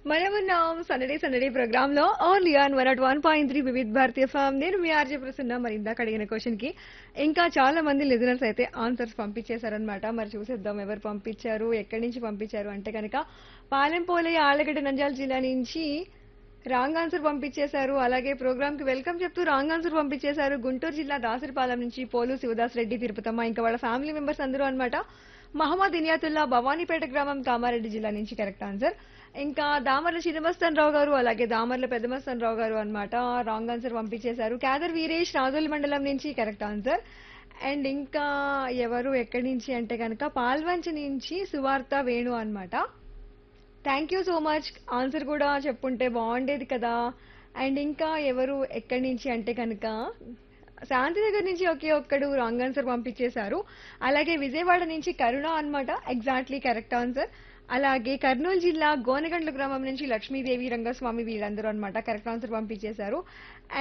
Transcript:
మనమున్నాం సందడి సందడి ప్రోగ్రామ్ లో only on one at one point three Vividh Bharati FM నేను మీ ఆర్జే ప్రసన్న మరి ఇందాక అడిగిన క్వశ్చన్ కి ఇంకా చాలా మంది లిజనర్స్ అయితే ఆన్సర్స్ పంపించేశారనమాట మరి చూసేద్దాం ఎవరు పంపించారు ఎక్కడి నుంచి పంపించారు అంటే కనుక పాలెంపోలయ్య ఆలగడ్డ నంద్యాల జిల్లా నుంచి రాంగ్ ఆన్సర్ పంపించేశారు అలాగే ప్రోగ్రామ్ కి వెల్కమ్ చెప్తూ రాంగ్ ఆన్సర్ పంపించేశారు గుంటూరు జిల్లా దాసరిపాలెం నుంచి పోలు శివదాస్ రెడ్డి తిరుపతమ్మ ఇంకా వాళ్ళ ఫ్యామిలీ మెంబర్స్ అందరూ అన్నమాట మహమ్మద్ ఇనియాతుల్లా భవానీపేట గ్రామం కామారెడ్డి జిల్లా నుంచి కరెక్ట్ ఆన్సర్ ఇంకా దామర్ల శ్రీనివాసన్ రావు గారు అలాగే దామర్ల పెద్దమస్తన్ రావు గారు అన్నమాట రాంగ్ ఆన్సర్ పంపించేశారు కాదర్ వీరేష్ రాజోల్ మండలం నుంచి కరెక్ట్ ఆన్సర్ అండ్ ఇంకా ఎవరు ఎక్కడి నుంచి అంటే కనుక పాల్వంచ నుంచి సువార్త వేణు అన్నమాట thank you so much answer కూడా చెప్పుంటే బాగుండేది కదా అండ్ ఇంకా ఎవరు ఎక్కడి నుంచి అంటే కనుక శాంతి దగ్గర నుంచి ఒకే ఒక్కడు రాంగ్ ఆన్సర్ పంపించేశారు అలాగే విజయవాడ నుంచి కరుణ అన్నమాట ఎగ్జాక్ట్లీ కరెక్ట్ ఆన్సర్ అలాగే కర్నూలు జిల్లా గోనగండ్ల గ్రామం నుంచి లక్ష్మీదేవి రంగస్వామి వీళ్ళందరూ అన్నమాట కరెక్ట్ ఆన్సర్ పంపించేశారు